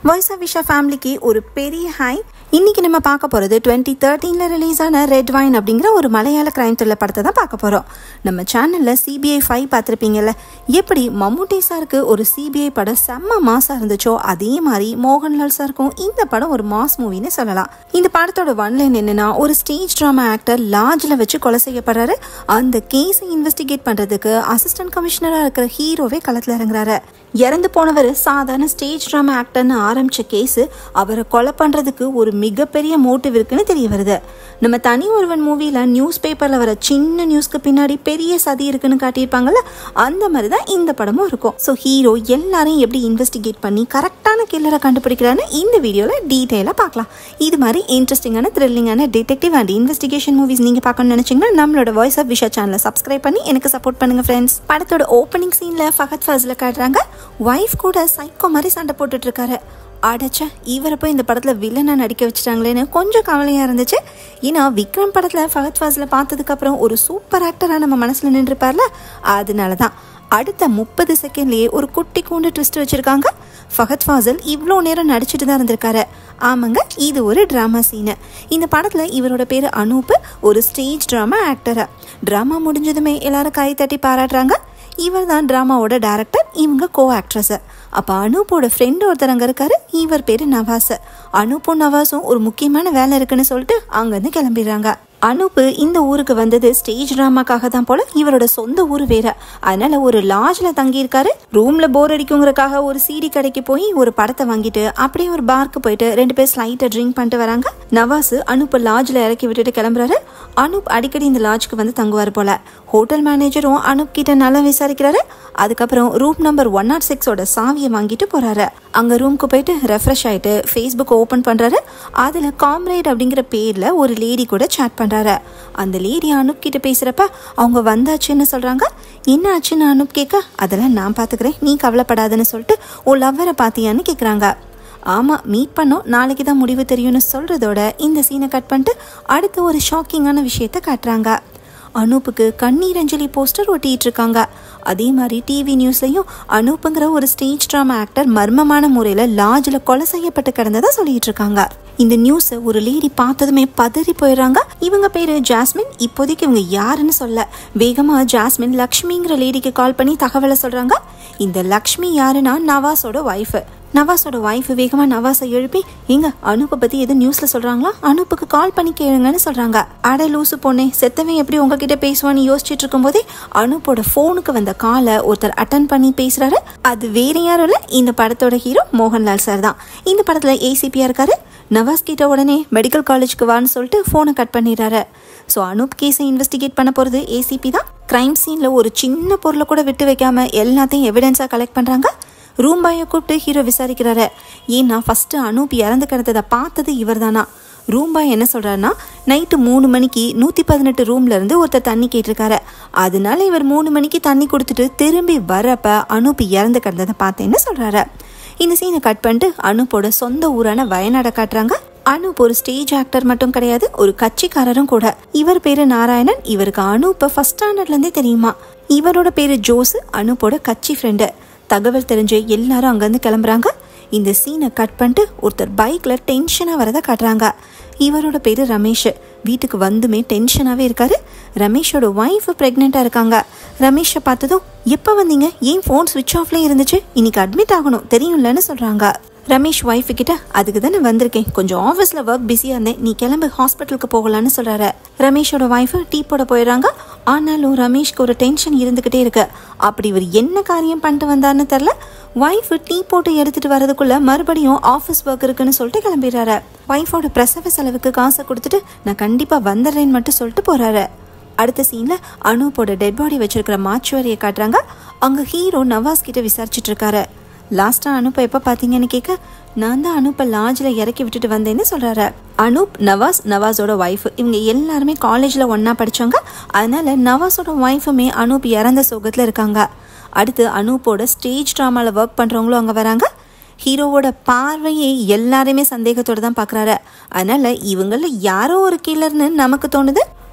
voice of விஷா ஃபேமிலிக்கு ஒரு பெரிய ஹாய் இன்னைக்கு நம்ம பார்க்க போகிறது டுவெண்ட்டி தேர்ட்டீனில் ரிலீஸ் ஆன ரெட் வைன் அப்படிங்கிற ஒரு மலையாள கிரைம் த்ரில்லர் படத்தை தான் பார்க்க போகிறோம் நம்ம சேனலில் சிபிஐ ஃபைவ் பார்த்துருப்பீங்கல்ல எப்படி மம்முட்டி சாருக்கு ஒரு சிபிஐ படம் செம்ம மாசாக இருந்துச்சோ அதே மாதிரி மோகன்லால் சாருக்கும் இந்த படம் ஒரு மாஸ் மூவின்னு சொல்லலாம் இந்த படத்தோட ஒன்லைன் என்னன்னா ஒரு ஸ்டேஜ் ட்ராமா ஆக்டர் லாட்ஜில் வச்சு கொலை செய்யப்படுறாரு அந்த கேஸை இன்வெஸ்டிகேட் பண்ணுறதுக்கு அசிஸ்டன்ட் கமிஷனராக இருக்கிற ஹீரோவே களத்தில் இறங்குறாரு இறந்து போனவர் சாதாரண ஸ்டேஜ் ட்ராமா ஆக்டர்னு ஆரம்பிச்ச கேஸ் அவரை கொலை பண்றதுக்கு ஒரு மிகப்பெரிய மோட்டிவ் இருக்குன்னு தெரிய வருது நம்ம தனி ஒருவன் மூவில நியூஸ் பேப்பர்ல வர சின்ன நியூஸ்க்கு பின்னாடி பெரிய சதி இருக்குன்னு காட்டியிருப்பாங்கல்ல அந்த மாதிரி தான் இந்த படமும் இருக்கும் ஸோ ஹீரோ எல்லாரையும் எப்படி இன்வெஸ்டிகேட் பண்ணி கரெக்டான கில்லரை கண்டுபிடிக்கிறான்னு இந்த வீடியோவில் டீட்டெயிலாக பார்க்கலாம் இது மாதிரி இன்ட்ரெஸ்டிங்கான த்ரில்லிங்கான டிடெக்டிவ் அண்ட் இன்வெஸ்டிகேஷன் மூவிஸ் நீங்கள் பார்க்கணும்னு நினச்சிங்கன்னா நம்மளோட வாய்ஸ் ஆஃப் விஷா சேனலை சப்ஸ்கிரைப் பண்ணி எனக்கு சப்போர்ட் பண்ணுங்க ஃப்ரெண்ட்ஸ் படத்தோட ஓப்பனிங் சீனில் ஃபகத் ஃபாஸ்ல காட்டுறாங்க ஒய்ஃப் கூட சைக்கோ மாதிரி சண்டை போட்டுட்டு இருக்காரு அடைச்சா இவரை போய் இந்த படத்தில் வில்லனாக நடிக்க வச்சுட்டாங்களேன்னு கொஞ்சம் கவலையாக இருந்துச்சு ஏன்னா விக்ரம் படத்தில் ஃபகத் ஃபாஸில் பார்த்ததுக்கப்புறம் ஒரு சூப்பர் ஆக்டராக நம்ம மனசில் நின்றுப்பார்ல அதனால தான் அடுத்த முப்பது செகண்ட்லேயே ஒரு குட்டி கூண்டு ட்விஸ்ட் வச்சுருக்காங்க ஃபகத் ஃபாசல் இவ்வளோ நேரம் நடிச்சிட்டு தான் இருந்திருக்காரு ஆமாங்க இது ஒரு ட்ராமா சீனு இந்த படத்தில் இவரோட பேர் அனூப் ஒரு ஸ்டேஜ் ட்ராமா ஆக்டரா ட்ராமா முடிஞ்சதுமே எல்லாரும் கை தட்டி பாராட்டுறாங்க இவர் தான் ட்ராமாவோட டேரக்டர் இவங்க கோ ஆக்ட்ரஸ் அப்போ அனூப்போட ஃப்ரெண்டு ஒருத்தர் அங்கே இருக்காரு இவர் பேர் நவாஸ் அனூப்பும் நவாஸும் ஒரு முக்கியமான வேலை இருக்குன்னு சொல்லிட்டு அங்கேருந்து கிளம்பிடுறாங்க அனூப் இந்த ஊருக்கு வந்தது ஸ்டேஜ் ட்ராமாக்காக தான் போல இவரோட சொந்த ஊர் வேற அதனால ஒரு லாட்ஜ்ல தங்கி இருக்காரு ரூம்ல போர் அடிக்குங்கிறக்காக ஒரு சிடி கடைக்கு போய் ஒரு படத்தை வாங்கிட்டு அப்படியே ஒரு பார்க்கு போயிட்டு ரெண்டு பேர் ஸ்லைட்டை ட்ரிங்க் பண்ணிட்டு வராங்க நவாஸ் அனூப் லாட்ஜ்ல இறக்கி விட்டுட்டு கிளம்புறாரு அனூப் அடிக்கடி இந்த லாட்ஜ்க்கு வந்து தங்குவார் போல ஹோட்டல் மேனேஜரும் அனூப் கிட்ட நல்லா விசாரிக்கிறாரு அதுக்கப்புறம் ரூம் நம்பர் ஒன் நாட் சிக்ஸோட சாவியை வாங்கிட்டு போறாரு அங்க ரூம்க்கு போயிட்டு ரெஃப்ரெஷ் ஆயிட்டு ஃபேஸ்புக் ஓபன் பண்றாரு அதுல காம்ரேட் அப்படிங்கிற பேர்ல ஒரு லேடி கூட சேட் பண்றாரு அந்த லேடி அனுப் கிட்ட பேசுறப்ப அவங்க வந்தாச்சுன்னு சொல்றாங்க என்ன ஆச்சுன்னு அனுப் கேட்க அதெல்லாம் நான் பாத்துக்கிறேன் நீ கவலைப்படாதுன்னு சொல்லிட்டு ஓ லவ்வரை பாத்தியான்னு கேக்குறாங்க ஆமாம் மீட் பண்ணோம் நாளைக்கு தான் முடிவு தெரியும்னு சொல்கிறதோட இந்த சீனை கட் பண்ணிட்டு அடுத்து ஒரு ஷாக்கிங்கான விஷயத்த காட்டுறாங்க அனூப்புக்கு கண்ணீர் அஞ்சலி போஸ்டர் ஒட்டிட்டு இருக்காங்க அதே மாதிரி டிவி நியூஸ்லையும் அனூப்புங்கிற ஒரு ஸ்டேஜ் ட்ராமா ஆக்டர் மர்மமான முறையில் லாட்ஜில் கொலை செய்யப்பட்டு கிடந்ததா சொல்லிட்டு இருக்காங்க இந்த நியூஸை ஒரு லேடி பார்த்ததுமே பதறி போயிடுறாங்க இவங்க பேரு ஜாஸ்மின் இப்போதைக்கு இவங்க யாருன்னு சொல்ல வேகமா ஜாஸ்மின் லக்ஷ்மிங்கிற லேடிக்கு கால் பண்ணி தகவலை சொல்றாங்க இந்த லக்ஷ்மி யாருன்னா நவாஸோட ஒய்ஃபு நவாஸோட ஒய்ஃப் வேகமா நவாஸை எழுப்பி எங்க அனுப்பை பத்தி எதுவும் நியூஸ்ல சொல்றாங்களா அனுப்புக்கு கால் பண்ணி கேளுங்கன்னு சொல்றாங்க அட லூசு பொண்ணே செத்தவன் எப்படி உங்ககிட்ட பேசுவான்னு யோசிச்சுட்டு இருக்கும்போதே அனுப்போட போனுக்கு வந்த காலை ஒருத்தர் அட்டன் பண்ணி பேசுறாரு அது வேற யாரும் இல்ல இந்த படத்தோட ஹீரோ மோகன்லால் சார் தான் இந்த படத்துல ஏசிபியா இருக்காரு நவாஸ் கிட்ட உடனே மெடிக்கல் காலேஜ்க்கு வான்னு சொல்லிட்டு ஃபோனை கட் பண்ணிடுறாரு ஸோ அனூப் கேஸை இன்வெஸ்டிகேட் பண்ண போகிறது ஏசிபி தான் கிரைம் சீனில் ஒரு சின்ன பொருளை கூட விட்டு வைக்காம எல்லாத்தையும் எவிடன்ஸாக கலெக்ட் பண்ணுறாங்க ரூம் பாயை கூப்பிட்டு ஹீரோ விசாரிக்கிறாரு ஏன்னா ஃபர்ஸ்ட் அனூப் இறந்து கிடந்ததை பார்த்தது இவர் தானா ரூம் பாய் என்ன சொல்றாருன்னா நைட்டு மூணு மணிக்கு நூற்றி பதினெட்டு ரூம்ல இருந்து ஒருத்தர் தண்ணி கேட்டிருக்காரு அதனால இவர் மூணு மணிக்கு தண்ணி கொடுத்துட்டு திரும்பி வரப்ப அனூப் இறந்து கிடந்ததை பார்த்தேன்னு சொல்றாரு இந்த சீனை கட் பண்ணிட்டு அனூப்போட சொந்த ஊரான வயநாடை காட்டுறாங்க அனூப் ஒரு ஸ்டேஜ் ஆக்டர் மட்டும் கிடையாது ஒரு கட்சிக்காரரும் கூட இவர் பேரு நாராயணன் இவருக்கு அனூப்ப ஃபர்ஸ்ட் ஸ்டாண்டர்ட்ல இருந்தே தெரியுமா இவரோட பேரு ஜோஸ் அனூப்போட கட்சி ஃப்ரெண்டு தகவல் தெரிஞ்சு எல்லாரும் அங்கேருந்து கிளம்புறாங்க இந்த சீனை கட் பண்ணிட்டு ஒருத்தர் பைக்கில் டென்ஷனாக வரதை காட்டுறாங்க இவரோட பேர் ரமேஷ் வீட்டுக்கு வந்துமே டென்ஷனாகவே இருக்காரு ரமேஷோட ஒய்ஃப் ப்ரெக்னெண்ட்டாக இருக்காங்க ரமேஷை பார்த்ததும் எப்போ வந்தீங்க ஏன் ஃபோன் சுவிட்ச் ஆஃப்லேயே இருந்துச்சு இன்னைக்கு அட்மிட் ஆகணும் தெரியும்லன்னு சொல்கிறாங்க ரமேஷ் ஒய்ஃப் கிட்ட அதுக்கு தானே வந்திருக்கேன் கொஞ்சம் ஆஃபீஸில் ஒர்க் பிஸியாக இருந்தேன் நீ கிளம்பு ஹாஸ்பிட்டலுக்கு போகலான்னு சொல்கிறாரு ரமேஷோட ஒய்ஃபு டீ போட போயிடுறாங்க ஆனாலும் ரமேஷ்க்கு ஒரு டென்ஷன் இருந்துக்கிட்டே இருக்கு அப்படி இவர் என்ன காரியம் பண்ணிட்டு வந்தார்னு தெரில ஒய்ஃப் டீ போட்டு எடுத்துட்டு வரதுக்குள்ள மறுபடியும் ஆஃபீஸ் ஒர்க் இருக்குன்னு சொல்லிட்டு கிளம்பிடுறாரு ஒய்ஃபோட பிரசவ செலவுக்கு காசை கொடுத்துட்டு நான் கண்டிப்பாக வந்துடுறேன்னு மட்டும் சொல்லிட்டு போறாரு அடுத்த சீன்ல அனூப்போட டெட் பாடி வச்சிருக்கிற மாச்சுவரியை காட்டுறாங்க அங்க ஹீரோ நவாஸ் கிட்ட விசாரிச்சுட்டு இருக்காரு லாஸ்டா அனுப்ப எப்ப பாத்தீங்கன்னு கேட்க நான் தான் அனுப்ப லாட்ஜில் இறக்கி விட்டுட்டு வந்தேன்னு சொல்றாரு அனூப் நவாஸ் நவாஸோட ஒய்ஃப் இவங்க எல்லாருமே காலேஜ்ல ஒன்னா படிச்சாங்க அதனால நவாஸோட ஒய்ஃபுமே அனூப் இறந்த சோகத்துல இருக்காங்க அடுத்து அனூப்போட ஸ்டேஜ் ட்ராமாவில் ஒர்க் பண்றவங்களும் அங்க வராங்க ஹீரோவோட பார்வையை எல்லாருமே சந்தேகத்தோட தான் பார்க்குறாரு அதனால இவங்கள யாரோ ஒரு கில்லர்னு நமக்கு தோணுது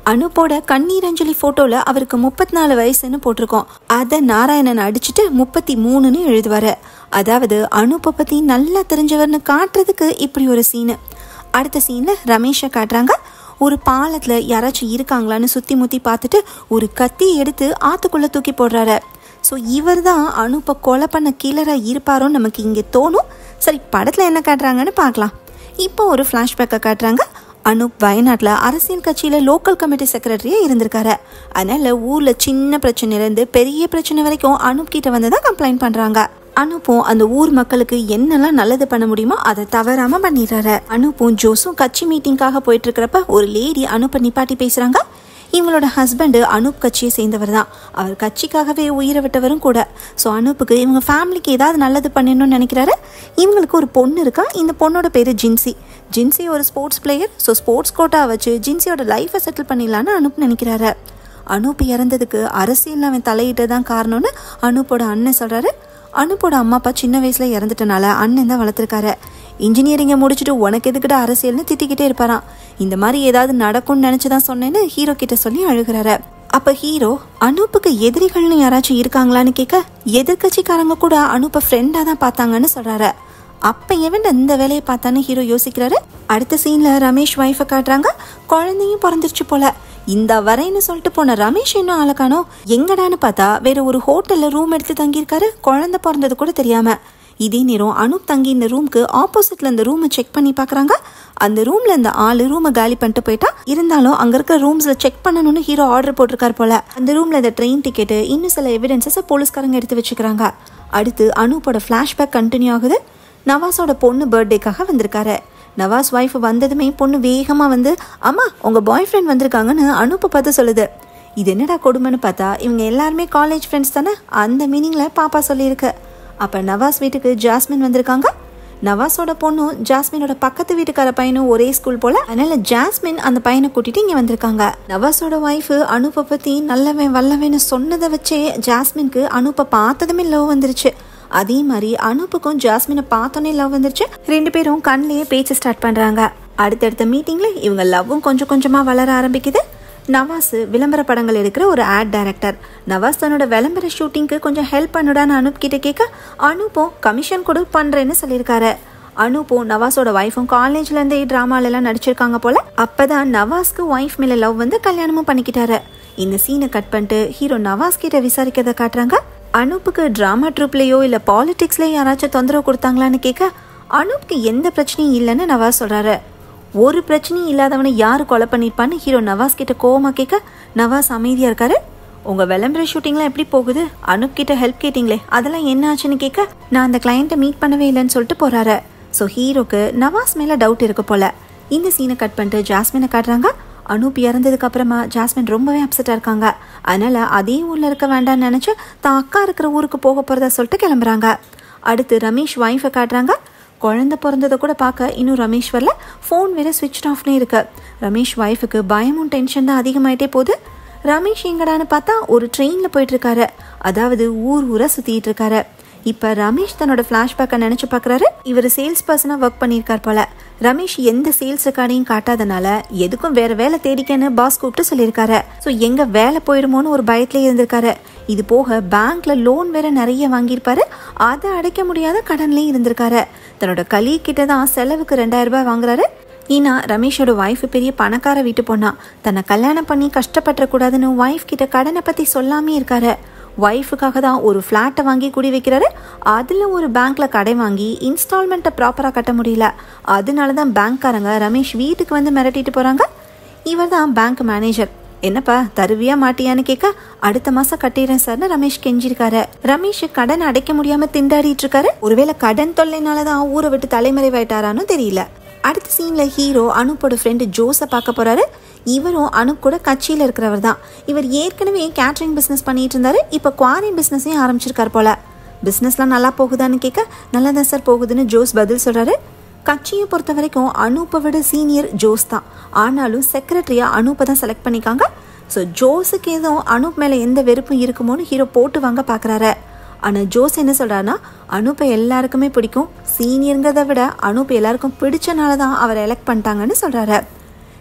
அனுப்போட கண்ணீர் அஞ்சலி போட்டோல அவருக்கு முப்பத்தி நாலு வயசுன்னு போட்டிருக்கோம் அதை நாராயணன் அடிச்சுட்டு முப்பத்தி மூணுன்னு எழுதுவாரு அதாவது அனுப்பை பத்தி நல்லா தெரிஞ்சவர்னு காட்டுறதுக்கு இப்படி ஒரு சீனு அடுத்த சீன்ல ரமேஷை காட்டுறாங்க ஒரு பாலத்துல யாராச்சும் இருக்காங்களான்னு சுத்தி முத்தி பார்த்துட்டு ஒரு கத்தி எடுத்து ஆத்துக்குள்ள தூக்கி போடுறாரு ஸோ இவர் தான் அனுப்பை கொலை பண்ண கீழராக இருப்பாரோன்னு நமக்கு இங்கே தோணும் சரி படத்தில் என்ன காட்டுறாங்கன்னு பார்க்கலாம் இப்போ ஒரு ஃப்ளாஷ்பேக்கை காட்டுறாங்க அனூப் வயநாட்டில் அரசியல் கட்சியில் லோக்கல் கமிட்டி செக்ரட்டரியாக இருந்திருக்காரு அதனால் ஊரில் சின்ன பிரச்சனையிலேருந்து பெரிய பிரச்சனை வரைக்கும் அனூப் கிட்ட வந்து தான் கம்ப்ளைண்ட் பண்ணுறாங்க அனுப்பும் அந்த ஊர் மக்களுக்கு என்னெல்லாம் நல்லது பண்ண முடியுமோ அதை தவறாம பண்ணிடுறாரு அனுப்பும் ஜோஸும் கட்சி மீட்டிங்காக போயிட்டு இருக்கிறப்ப ஒரு லேடி அனுப்பை நிப்பாட்டி பேசுறாங்க இவங்களோட ஹஸ்பண்டு அனூப் கட்சியை சேர்ந்தவர் தான் அவர் கட்சிக்காகவே உயிரை விட்டவரும் கூட ஸோ அனூப்புக்கு இவங்க ஃபேமிலிக்கு ஏதாவது நல்லது பண்ணணும்னு நினைக்கிறாரு இவங்களுக்கு ஒரு பொண்ணு இருக்கா இந்த பொண்ணோட பேர் ஜின்சி ஜின்சி ஒரு sports player so sports quota வச்சு ஜின்சியோட லைஃப்பை செட்டில் பண்ணிடலான்னு அனூப் நினைக்கிறாரு அனூப் இறந்ததுக்கு அரசியல் அவன் தலையிட்டு தான் காரணம்னு அனூப்போட அண்ணன் சொல்கிறாரு அனுப்போட அம்மா அப்பா சின்ன வயசுல இறந்துட்டனால அண்ணன் தான் வளர்த்துருக்காரு இன்ஜினியரிங்கை முடிச்சுட்டு உனக்கு எதுக்கிட்ட அரசியல்னு திட்டிக்கிட்டே இருப்பாராம் இந்த மாதிரி ஏதாவது நடக்கும்னு நினச்சி தான் சொன்னேன்னு ஹீரோ கிட்ட சொல்லி அழுகிறாரு அப்ப ஹீரோ அனூப்புக்கு எதிரிகள்னு யாராச்சும் இருக்காங்களான்னு கேட்க எதிர்கட்சிக்காரங்க கூட அனூப்பை ஃப்ரெண்டாக தான் பார்த்தாங்கன்னு சொல்றாரு அப்ப எவன் இந்த வேலையை பார்த்தான்னு ஹீரோ யோசிக்கிறாரு அடுத்த சீன்ல ரமேஷ் ஒய்ஃபை காட்டுறாங்க குழந்தையும் பிறந்துருச்சு போல இந்த வரேன்னு சொல்லிட்டு போன ரமேஷ் இன்னும் ஆளக்கானோ எங்கடான்னு பார்த்தா வேற ஒரு ஹோட்டல்ல ரூம் எடுத்து தங்கியிருக்காரு குழந்தை பிறந்தது கூட தெரியாம இதே நேரம் அனூப் தங்கி இந்த ரூம்க்கு ஆப்போசிட்ல இந்த ரூமை செக் பண்ணி பார்க்கறாங்க அந்த ரூம்ல இந்த ஆளு ரூமை காலி பண்ணிட்டு போயிட்டா இருந்தாலும் அங்க இருக்கிற ரூம்ஸ்ல செக் பண்ணணும்னு ஹீரோ ஆர்டர் போட்டிருக்காரு போல அந்த ரூம்ல இந்த ட்ரெயின் டிக்கெட் இன்னும் சில எவிடன்சஸ் போலீஸ்காரங்க எடுத்து வச்சுக்கிறாங்க அடுத்து அனூப்போட ஃபிளாஷ்பேக் கண்டினியூ ஆகுது நவாஸோட பொண்ணு பர்த்டேக்காக வந்திருக்காரு நவாஸ் ஒய்ஃப் வந்ததுமே பொண்ணு வேகமாக வந்து அம்மா உங்கள் பாய் ஃப்ரெண்ட் வந்திருக்காங்கன்னு அனுப்ப பார்த்து சொல்லுது இது என்னடா கொடுமைன்னு பார்த்தா இவங்க எல்லாருமே காலேஜ் ஃப்ரெண்ட்ஸ் தானே அந்த மீனிங்கில் பாப்பா சொல்லியிருக்கு அப்போ நவாஸ் வீட்டுக்கு ஜாஸ்மின் வந்திருக்காங்க நவாஸோட பொண்ணும் ஜாஸ்மினோட பக்கத்து வீட்டுக்கார பையனும் ஒரே ஸ்கூல் போல அதனால ஜாஸ்மின் அந்த பையனை கூட்டிட்டு இங்க வந்திருக்காங்க நவாஸோட ஒய்ஃப் அனுப்பை பத்தி நல்லவன் வல்லவன்னு சொன்னதை வச்சே ஜாஸ்மின்க்கு அனுப்பை பார்த்ததுமே லவ் வந்துருச்சு அதே மாதிரி அனுப்புக்கும் ஜாஸ்மினை பார்த்தோன்னே லவ் வந்துருச்சு ரெண்டு பேரும் கண்ணிலேயே பேச்சு ஸ்டார்ட் பண்றாங்க அடுத்தடுத்த மீட்டிங்ல இவங்க லவ்வும் கொஞ்சம் கொஞ்சமா வளர ஆரம்பிக்குது நவாஸ் விளம்பர படங்கள் எடுக்கிற ஒரு ஆட் டைரக்டர் நவாஸ் தன்னோட விளம்பர ஷூட்டிங்க்கு கொஞ்சம் ஹெல்ப் பண்ணுடான்னு அனுப் கிட்ட கேட்க அனுப்பும் கமிஷன் கொடு பண்றேன்னு சொல்லியிருக்காரு அனுப்பும் நவாஸோட ஒய்ஃபும் காலேஜ்ல இருந்தே டிராமால எல்லாம் நடிச்சிருக்காங்க போல அப்பதான் நவாஸ்க்கு ஒய்ஃப் மேல லவ் வந்து கல்யாணமும் பண்ணிக்கிட்டாரு இந்த சீனை கட் பண்ணிட்டு ஹீரோ நவாஸ் கிட்ட விசாரிக்கிறத காட்டுறாங்க அனூப்புக்கு ட்ராமா ட்ரூப்லேயோ இல்லை பாலிடிக்ஸ்லேயோ யாராச்சும் தொந்தரவு கொடுத்தாங்களான்னு கேட்க அனூப்க்கு எந்த பிரச்சனையும் இல்லைன்னு நவாஸ் சொல்கிறாரு ஒரு பிரச்சனையும் இல்லாதவனை யார் கொலை பண்ணியிருப்பான்னு ஹீரோ நவாஸ் கிட்ட கோவமா கேட்க நவாஸ் அமைதியாக இருக்காரு உங்கள் விளம்பர ஷூட்டிங்லாம் எப்படி போகுது அனுப் கிட்ட ஹெல்ப் கேட்டிங்களே அதெல்லாம் என்ன ஆச்சுன்னு கேட்க நான் அந்த கிளைண்ட்டை மீட் பண்ணவே இல்லைன்னு சொல்லிட்டு போகிறாரு ஸோ ஹீரோக்கு நவாஸ் மேலே டவுட் இருக்கு போல இந்த சீனை கட் பண்ணிட்டு ஜாஸ்மினை காட்டுறாங்க அனூப் இறந்ததுக்கு அப்புறமா ஜாஸ்மின் ரொம்பவே அப்செட்டாக இருக்காங்க அதனால அதே ஊரில் இருக்க வேண்டாம்னு நினச்சி தான் அக்கா இருக்கிற ஊருக்கு போக போகிறதா சொல்லிட்டு கிளம்புறாங்க அடுத்து ரமேஷ் ஒய்ஃபை காட்டுறாங்க குழந்தை பிறந்ததை கூட பார்க்க இன்னும் ரமேஷ் வரல ஃபோன் வேற ஸ்விட்ச் ஆஃப்னே இருக்கு ரமேஷ் ஒய்ஃபுக்கு பயமும் டென்ஷன் தான் அதிகமாயிட்டே போகுது ரமேஷ் எங்கடான்னு பார்த்தா ஒரு ட்ரெயினில் போயிட்டு இருக்காரு அதாவது ஊர் ஊரை சுற்றிட்டு இருக்காரு இப்போ ரமேஷ் தன்னோட ஃப்ளாஷ்பேக்கை நினச்சி பார்க்குறாரு இவர் சேல்ஸ் பர்சனாக ஒர்க் பண்ணியிருக்கார் போல ரமேஷ் எந்த சேல்ஸ் ரெக்கார்டையும் காட்டாதனால எதுக்கும் வேற வேலை தேடிக்கன்னு பாஸ் கூப்பிட்டு சொல்லியிருக்காரு ஸோ எங்க வேலை போயிடுமோன்னு ஒரு பயத்துல இருந்திருக்காரு இது போக பேங்க்ல லோன் வேற நிறைய வாங்கியிருப்பாரு அதை அடைக்க முடியாத கடன்லையும் இருந்திருக்காரு தன்னோட கலி கிட்ட தான் செலவுக்கு ரெண்டாயிரம் ரூபாய் வாங்குறாரு ஈனா ரமேஷோட ஒய்ஃப் பெரிய பணக்கார வீட்டு பொண்ணா தன்னை கல்யாணம் பண்ணி கஷ்டப்பட்டுறக்கூடாதுன்னு ஒய்ஃப் கிட்ட கடனை பற்றி சொல்லாமே இருக்காரு ஒய்ஃபுக்காக தான் ஒரு ஃப்ளாட்டை வாங்கி குடி வைக்கிறாரு அதில் ஒரு பேங்க்ல கடை வாங்கி இன்ஸ்டால்மெண்ட்டை ப்ராப்பராக கட்ட முடியல அதனால தான் பேங்க்காரங்க ரமேஷ் வீட்டுக்கு வந்து மிரட்டிட்டு போகிறாங்க இவர் தான் பேங்க் மேனேஜர் என்னப்பா தருவியா மாட்டியான்னு கேட்க அடுத்த மாசம் கட்டிடுறேன் சார்னு ரமேஷ் கெஞ்சிருக்காரு ரமேஷ் கடன் அடைக்க முடியாம திண்டாடிட்டு இருக்காரு ஒருவேளை கடன் தொல்லைனால தான் ஊரை விட்டு தலைமறைவாயிட்டாரான்னு தெரியல அடுத்த சீன்ல ஹீரோ அனுப்போட ஃப்ரெண்டு ஜோஸை பார்க்க போறாரு இவரும் அனுப் கூட கட்சியில் இருக்கிறவர் தான் இவர் ஏற்கனவே கேட்ரிங் பிஸ்னஸ் பண்ணிட்டு இருந்தாரு இப்போ குவாரி பிஸ்னஸையும் ஆரம்பிச்சிருக்காரு போல பிஸ்னஸ்லாம் நல்லா போகுதான்னு கேட்க நல்லா தான் சார் போகுதுன்னு ஜோஸ் பதில் சொல்றாரு கட்சியை பொறுத்த வரைக்கும் அனூப்பை விட சீனியர் ஜோஸ் தான் ஆனாலும் செக்ரட்டரியாக அனூப்பை தான் செலக்ட் பண்ணிக்காங்க ஸோ ஜோஸுக்கு எதுவும் அனூப் மேலே எந்த வெறுப்பும் இருக்குமோன்னு ஹீரோ போட்டு வாங்க பார்க்குறாரு ஆனால் ஜோஸ் என்ன சொல்கிறாருன்னா அனூப்பை எல்லாருக்குமே பிடிக்கும் சீனியருங்கிறத விட அனூப் எல்லாருக்கும் பிடிச்சனால தான் அவரை எலெக்ட் பண்ணிட்டாங்கன்னு சொல்கிறாரு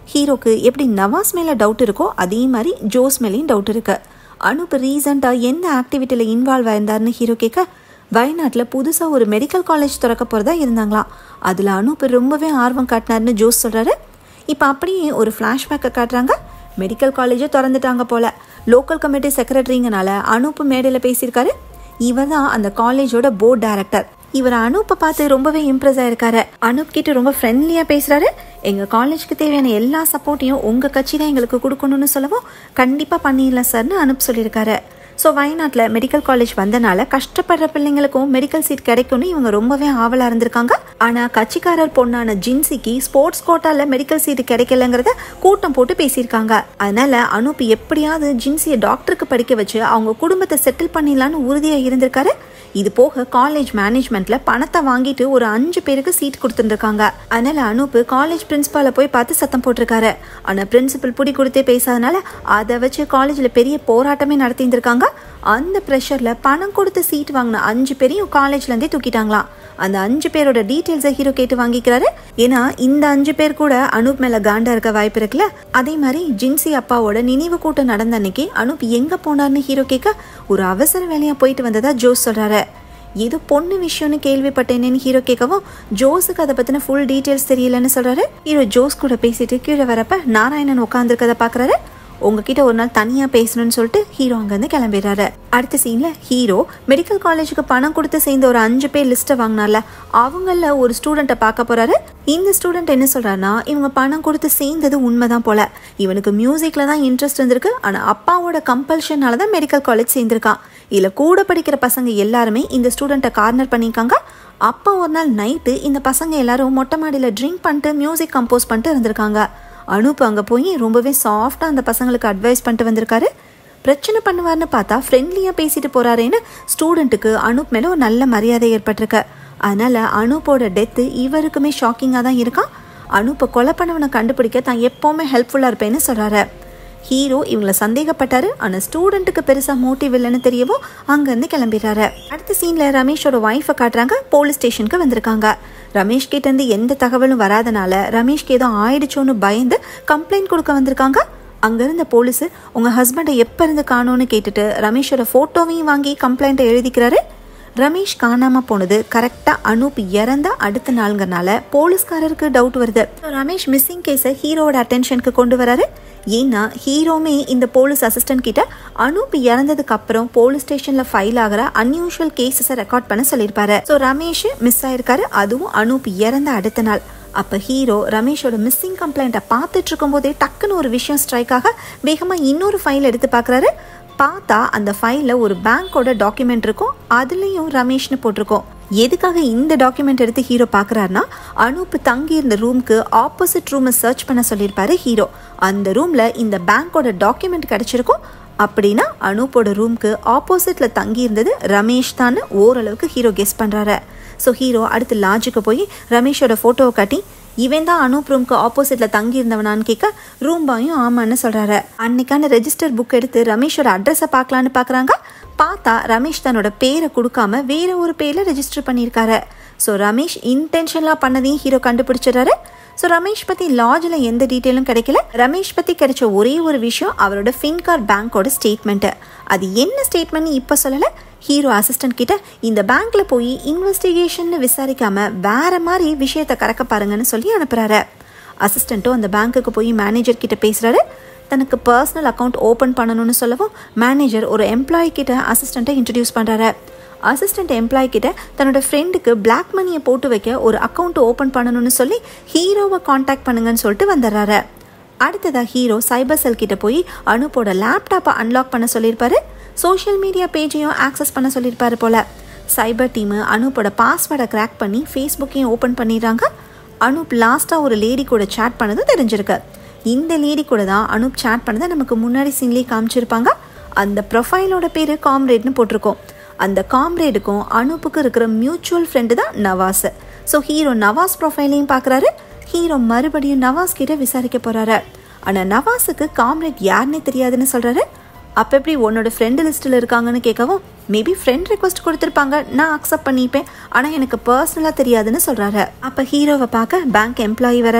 ஹீரோக்கு எப்படி நவாஸ் மேலே டவுட் இருக்கோ அதே மாதிரி ஜோஸ் மேலேயும் டவுட் இருக்கு அனுப் ரீசெண்டாக எந்த ஆக்டிவிட்டியில் இன்வால்வ் ஆயிருந்தாருன்னு ஹீரோ கேட்க வயநாட்டில் புதுசாக ஒரு மெடிக்கல் காலேஜ் திறக்க போகிறதா இருந்தாங்களாம் அதில் அனுப் ரொம்பவே ஆர்வம் காட்டினாருன்னு ஜோஸ் சொல்கிறாரு இப்போ அப்படியே ஒரு ஃப்ளாஷ்பேக்கை காட்டுறாங்க மெடிக்கல் காலேஜை திறந்துட்டாங்க போல லோக்கல் கமிட்டி செக்ரட்டரிங்கனால அனுப்பு மேடையில் பேசியிருக்காரு இவர் தான் அந்த காலேஜோட போர்ட் டைரக்டர் இவர் அனூப்பை பார்த்து ரொம்பவே இம்ப்ரெஸ் ஆயிருக்காரு அனூப் கிட்ட ரொம்ப ஃப்ரெண்ட்லியா பேசுறாரு எங்க காலேஜ்க்கு தேவையான எல்லா சப்போர்ட்டையும் உங்க கட்சி தான் எங்களுக்கு கொடுக்கணும்னு சொல்லவும் கண்டிப்பா பண்ணிடலாம் சார்னு அனுப் சொல்லியிருக்காரு ஸோ வயநாட்டில் மெடிக்கல் காலேஜ் வந்தனால கஷ்டப்படுற பிள்ளைங்களுக்கும் மெடிக்கல் சீட் கிடைக்கும்னு இவங்க ரொம்பவே ஆவலாக இருந்திருக்காங்க ஆனால் கட்சிக்காரர் பொண்ணான ஜின்சிக்கு ஸ்போர்ட்ஸ் கோட்டால மெடிக்கல் சீட் கிடைக்கலங்கிறத கூட்டம் போட்டு பேசியிருக்காங்க அதனால அனூப் எப்படியாவது ஜின்சியை டாக்டருக்கு படிக்க வச்சு அவங்க குடும்பத்தை செட்டில் பண்ணிடலான்னு உறுதியாக இருந்திருக்காரு இது போக காலேஜ் மேனேஜ்மெண்ட்ல பணத்தை வாங்கிட்டு ஒரு அஞ்சு பேருக்கு சீட் கொடுத்துருக்காங்க அதனால அனூப் காலேஜ் பிரின்சிபாலை போய் பார்த்து சத்தம் போட்டிருக்காரு ஆனா பிரின்சிபல் புடி கொடுத்தே பேசாதனால அதை வச்சு காலேஜ்ல பெரிய போராட்டமே நடத்தியிருந்திருக்காங்க அந்த ப்ரெஷர்ல பணம் கொடுத்து சீட் வாங்கின அஞ்சு பேரையும் காலேஜ்ல இருந்தே தூக்கிட்டாங்களாம் அந்த அஞ்சு பேரோட டீட்டெயில்ஸை ஹீரோ கேட்டு வாங்கிக்கிறாரு ஏன்னா இந்த அஞ்சு பேர் கூட அனூப் மேல காண்டா இருக்க வாய்ப்பு இருக்குல்ல அதே மாதிரி ஜின்சி அப்பாவோட நினைவு கூட்டம் நடந்த அன்னைக்கு அனூப் எங்க போனார்னு ஹீரோ கேட்க ஒரு அவசர வேலையா போயிட்டு வந்ததா ஜோஸ் சொல்றாரு ஏதோ பொண்ணு விஷயம்னு கேள்விப்பட்டேனேன்னு ஹீரோ கேட்கவும் ஜோஸுக்கு அதை பத்தின ஃபுல் டீட்டெயில்ஸ் தெரியலன்னு சொல்றாரு ஹீரோ ஜோஸ் கூட பேசிட்டு கீழே வரப்ப நாராயணன் உட்காந்துருக்கத பாக்குறாரு உங்ககிட்ட ஒரு நாள் தனியா பேசணும்னு சொல்லிட்டு ஹீரோ அங்கேருந்து கிளம்பிடுறாரு அடுத்த சீன்ல ஹீரோ மெடிக்கல் காலேஜுக்கு பணம் கொடுத்து சேர்ந்த ஒரு அஞ்சு பேர் லிஸ்ட்டை வாங்கினார்ல அவங்கள ஒரு ஸ்டூடெண்ட்டை பார்க்க போறாரு இந்த ஸ்டூடெண்ட் என்ன சொல்றாருன்னா இவங்க பணம் கொடுத்து சேர்ந்தது உண்மைதான் போல இவனுக்கு மியூசிக்ல தான் இன்ட்ரெஸ்ட் இருந்திருக்கு ஆனா அப்பாவோட கம்பல்ஷனால தான் மெடிக்கல் காலேஜ் சேர்ந்திருக்கான் இதுல கூட படிக்கிற பசங்க எல்லாருமே இந்த ஸ்டூடெண்ட்டை கார்னர் பண்ணியிருக்காங்க அப்போ ஒரு நாள் நைட்டு இந்த பசங்க எல்லாரும் மொட்டை மாடியில் ட்ரிங்க் பண்ணிட்டு மியூசிக் கம்போஸ் பண்ணிட்டு இருந்திருக்காங்க அனுப்பு அங்கே போய் ரொம்பவே சாஃப்டாக அந்த பசங்களுக்கு அட்வைஸ் பண்ணிட்டு வந்திருக்காரு பிரச்சனை பண்ணுவார்னு பார்த்தா ஃப்ரெண்ட்லியாக பேசிட்டு போறாரேன்னு ஸ்டூடெண்ட்டுக்கு அனுப் மேலே ஒரு நல்ல மரியாதை ஏற்பட்டிருக்கு அதனால அனுப்போட டெத்து இவருக்குமே ஷாக்கிங்காக தான் இருக்கான் அனுப்பை கொலை பண்ணவனை கண்டுபிடிக்க தான் எப்போவுமே ஹெல்ப்ஃபுல்லாக இருப்பேன்னு சொல்கிறாரு ஹீரோ இவங்கள சந்தேகப்பட்டாரு ஆனால் ஸ்டூடெண்ட்டுக்கு பெருசாக மோட்டிவ் இல்லைன்னு தெரியவோ அங்கேருந்து கிளம்பிடுறாரு அடுத்த சீனில் ரமேஷோட ஒய்ஃபை காட்டுறாங்க போலீஸ் ஸ்டேஷனுக்கு வந்திருக்காங்க ரமேஷ் கிட்ட இருந்து எந்த தகவலும் வராதனால ரமேஷ்க்கு ஏதோ ஆயிடுச்சோன்னு பயந்து கம்ப்ளைண்ட் கொடுக்க வந்திருக்காங்க அங்க இருந்த போலீஸ் உங்க ஹஸ்பண்டை எப்ப இருந்து காணோன்னு கேட்டுட்டு ரமேஷோட போட்டோவையும் வாங்கி கம்ப்ளைண்ட்டை எழுதிக்கிறாரு ரமேஷ் காணாம போனது கரெக்டா அனூப் இறந்த அடுத்த நாளுங்கிறனால போலீஸ்காரருக்கு டவுட் வருது ரமேஷ் மிஸ்ஸிங் கேஸை ஹீரோவோட அட்டென்ஷனுக்கு கொண்டு வராரு ஏன்னா ஹீரோமே இந்த போலீஸ் அசிஸ்டன்ட் கிட்ட அனூப் இறந்ததுக்கு அப்புறம் போலீஸ் ஸ்டேஷன்ல ஃபைல் ஆகிற அன்யூஷுவல் கேசஸை ரெக்கார்ட் பண்ண சொல்லியிருப்பாரு ஸோ ரமேஷ் மிஸ் ஆயிருக்காரு அதுவும் அனூப் இறந்த அடுத்த நாள் அப்போ ஹீரோ ரமேஷோட மிஸ்ஸிங் கம்ப்ளைண்ட்டை பார்த்துட்டு இருக்கும்போதே டக்குன்னு ஒரு விஷயம் ஸ்ட்ரைக் ஆக வேகமாக இன்னொரு ஃபைல் எடுத்து பார்க்குறாரு பார்த்தா அந்த ஃபைலில் ஒரு பேங்க்கோட டாக்குமெண்ட் இருக்கும் அதுலேயும் ரமேஷ்னு போட்டிருக்கோம் எதுக்காக இந்த டாக்குமெண்ட் எடுத்து ஹீரோ பார்க்குறாருனா அனூப் தங்கி இருந்த ரூம்க்கு ஆப்போசிட் ரூமை சர்ச் பண்ண சொல்லியிருப்பாரு ஹீரோ அந்த ரூமில் இந்த பேங்க்கோட டாக்குமெண்ட் கிடச்சிருக்கும் அப்படின்னா அனூப்போட ரூம்க்கு ஆப்போசிட்டில் தங்கி இருந்தது ரமேஷ் தான் ஓரளவுக்கு ஹீரோ கெஸ் பண்ணுறாரு ஸோ ஹீரோ அடுத்து லாட்ஜுக்கு போய் ரமேஷோட ஃபோட்டோவை காட்டி இவன் தான் அனூப் ரூம்க்கு ஆப்போசிட்டில் தங்கி இருந்தவனான்னு கேட்க ரூம் பாயும் ஆமான்னு சொல்கிறாரு அன்னைக்கான ரெஜிஸ்டர் புக் எடுத்து ரமேஷோட அட்ரஸை பார்க்கலான்னு பார்க்குறாங்க பார்த்தா ரமேஷ் தன்னோட பேரை கொடுக்காம வேற ஒரு பேரில் ரெஜிஸ்டர் பண்ணியிருக்காரு ஸோ ரமேஷ் இன்டென்ஷனலாக பண்ணதையும் ஹீரோ கண்டுபிடிச்சிடுறாரு ஸோ ரமேஷ் பற்றி லாஜில் எந்த டீட்டெயிலும் கிடைக்கல ரமேஷ் பற்றி கிடைச்ச ஒரே ஒரு விஷயம் அவரோட ஃபின்கார்ட் பேங்க்கோட ஸ்டேட்மெண்ட்டு அது என்ன ஸ்டேட்மெண்ட் இப்போ சொல்லலை ஹீரோ அசிஸ்டன்ட் கிட்ட இந்த பேங்க்ல போய் இன்வெஸ்டிகேஷன் விசாரிக்காம வேற மாதிரி விஷயத்த கறக்க பாருங்கன்னு சொல்லி அனுப்புறாரு அசிஸ்டண்ட்டும் அந்த பேங்க்குக்கு போய் மேனேஜர் கிட்ட பேசுறாரு தனக்கு பர்சனல் அக்கௌண்ட் ஓப்பன் பண்ணணும்னு சொல்லவும் மேனேஜர் ஒரு எம்ப்ளாயி கிட்ட அசிஸ்டண்ட்டை இன்ட்ரடியூஸ் பண்ணுறாரு அசிஸ்டன்ட் எம்ப்ளாயி கிட்ட தன்னோட ஃப்ரெண்டுக்கு பிளாக் மணியை போட்டு வைக்க ஒரு அக்கௌண்ட் ஓப்பன் பண்ணணும்னு சொல்லி ஹீரோவை காண்டாக்ட் பண்ணுங்கன்னு சொல்லிட்டு வந்துடுறாரு அடுத்ததா ஹீரோ சைபர் செல் கிட்ட போய் அனுப்போட லேப்டாப்பை அன்லாக் பண்ண சொல்லியிருப்பாரு சோஷியல் மீடியா பேஜையும் ஆக்சஸ் பண்ண சொல்லியிருப்பாரு போல சைபர் டீமு அனூப்போட பாஸ்வேர்டை கிராக் பண்ணி ஃபேஸ்புக்கையும் ஓப்பன் பண்ணிடுறாங்க அனூப் லாஸ்ட்டாக ஒரு லேடி கூட சேட் பண்ணது தெரிஞ்சிருக்கு இந்த லேடி கூட தான் அனூப் சேட் பண்ணதை நமக்கு முன்னாடி சீன்லேயே காமிச்சிருப்பாங்க அந்த ப்ரொஃபைலோட பேர் காம்ரேட்னு போட்டிருக்கோம் அந்த காம்ரேடுக்கும் அனூப்புக்கு இருக்கிற மியூச்சுவல் ஃப்ரெண்டு தான் நவாஸ் ஸோ ஹீரோ நவாஸ் ப்ரொஃபைலையும் பார்க்குறாரு ஹீரோ மறுபடியும் நவாஸ் கிட்ட விசாரிக்க போறாரு ஆனால் நவாஸுக்கு காம்ரேட் யாருன்னே தெரியாதுன்னு சொல்றாரு அப்போ எப்படி உன்னோட ஃப்ரெண்டு லிஸ்ட்டில் இருக்காங்கன்னு கேட்கவும் மேபி ஃப்ரெண்ட் ரெக்வஸ்ட் கொடுத்துருப்பாங்க நான் அக்செப்ட் பண்ணிப்பேன் ஆனால் எனக்கு பர்சனலாக தெரியாதுன்னு சொல்கிறாரு அப்போ ஹீரோவை பார்க்க பேங்க் எம்ப்ளாயி வராரு